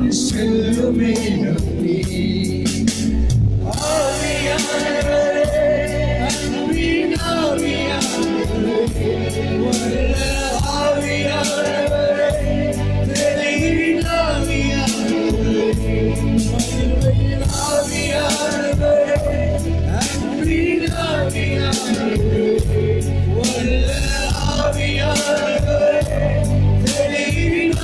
உன் செல்லுமே நம்பி ஆவியானவரே அன்பின் ஆவியானவரே வல்ல ஆவியானவரே தெளிவின் ஆவியானவரே மகிமையின் ஆவியானவரே அன்பின் ஆவியானவரே வல்ல ஆவியானவரே தெளிவின்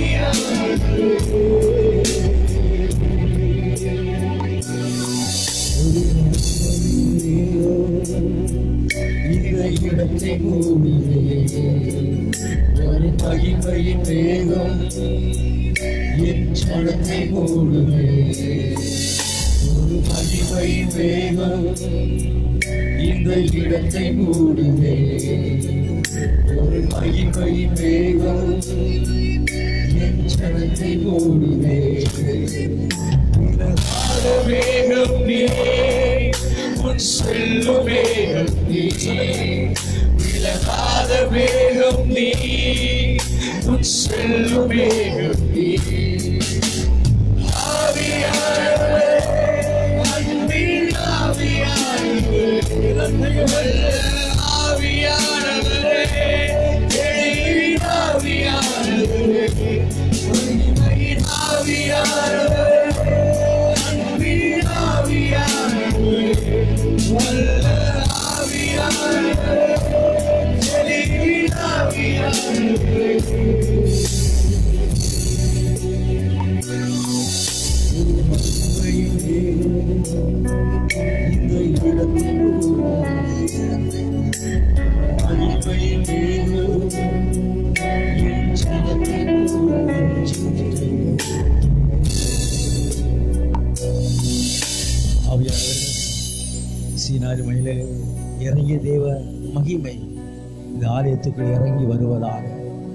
இந்த இடத்தை மூடியே ஒரு மகிமையின் வேகம் என் சடத்தை மூடுவே ஒரு மகிமையின் வேகம் இந்த இடத்தை மூடுவே ஒரு மகிமையின் வேகம் என் சடத்தை மூடுவே விலகாத வேகம் நீ உன் செல்லும் வேகம் நீ விலகாத வேகம் நீ உன் செல்லும் வேகம் நீ ஆவியானவரே, அன்பின் ஆவியானவரே, வல்ல ஆவியானவரே, தெளிவின் ஆவியானவரே, மகிமையின் ஆவியானவரே, அன்பின் ஆவியானவரே, வல்ல ஆவியானவரே, தெளிவின் ஆவியானவரே, இந்த இடத்தில் மகிமையின் வேகம் என் சனத்தில் ஆவியானவரே சீனாரி மயிலே இறங்கிய தேவ மகிமை இந்த ஆலயத்துக்குள் இறங்கி வருவதாக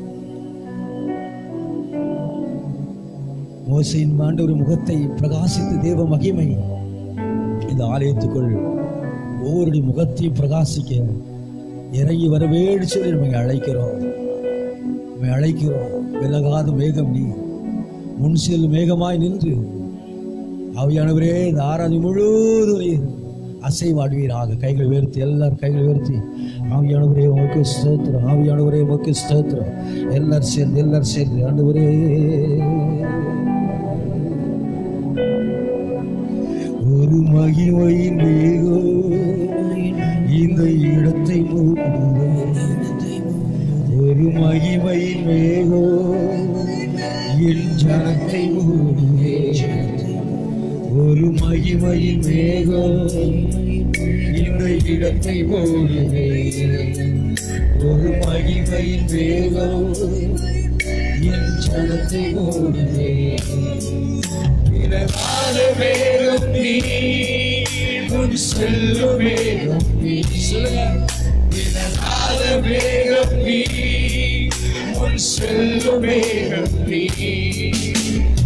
மோசையின் ஆண்டு ஒரு முகத்தை பிரகாசித்த தேவ மகிமை இந்த ஆலயத்துக்குள் ஒவ்வொருடைய முகத்தையும் பிரகாசிக்க இறங்கி வரவேடு சொல்லி நம்ம அழைக்கிறோம் நம்ம அழைக்கிறோம் விலகாத மேகம் நீ முன் செல்லும் மேகமாய் நின்று ஆவியானவரே இந்த ஆராதி முழுவதும் அசைவாடுவீராக கைகள் உயர்த்தி எல்லாரும் கைகள் உயர்த்தி ஆவியானவரே உமக்கு ஸ்தோத்திரம் ஆவியானவரே உமக்கு ஸ்தோத்திரம் எல்லாரும் சேர்ந்து எல்லாரும் சேர்ந்து ஆண்டவரே ஒரு மகிமையின் வேகம் இந்த இடத்தை மூடுவே ஒரு மகிமையின் வேகம் என் ஜனத்தை மூடுவே ஒரு மகிமையின் வேகம் இந்த இடத்தை மூடுவே ஒரு மகிமையின் வேகம் என் ஜனத்தை மூடுவே விலகாத வேகம் நீ உன் செல்லும் வேகம் நீ விலகாத வேகம் நீ உன் செல்லும் வேகம் நீ